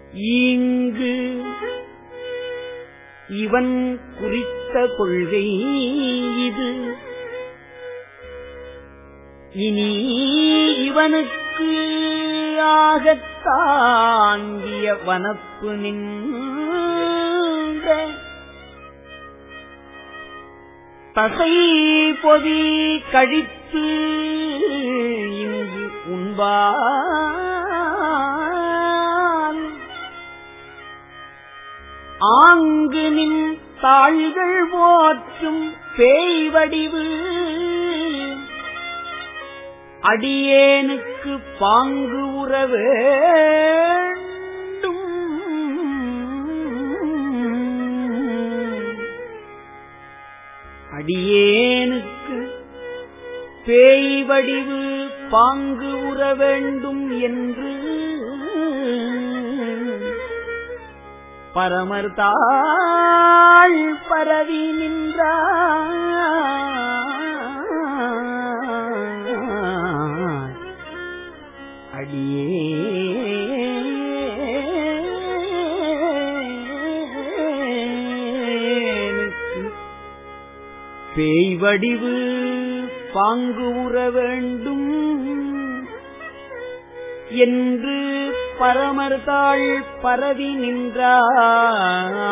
ஈங்கு இவன் குறித்த கொள்கை இது இனி இவனுக்கு ஆகத் தாங்கிய வனப்பு நின்ற தசை பொதி கழித்து இங்கு உண்பான் ஆங்கு நின் தாள்கள் போற்றும் பேய் வடிவு அடியேனுக்கு பாங்கு உற வேண்டும் அடியேனுக்கு பேய் வடிவு பாங்கு உற வேண்டும் என்று பரமர்தாள் பரவி நின்றார் அடியேனுக்கு பேய் வடிவு பாங்கு உற வேண்டும் என்று பரமர்தாள் பரவி நின்றார்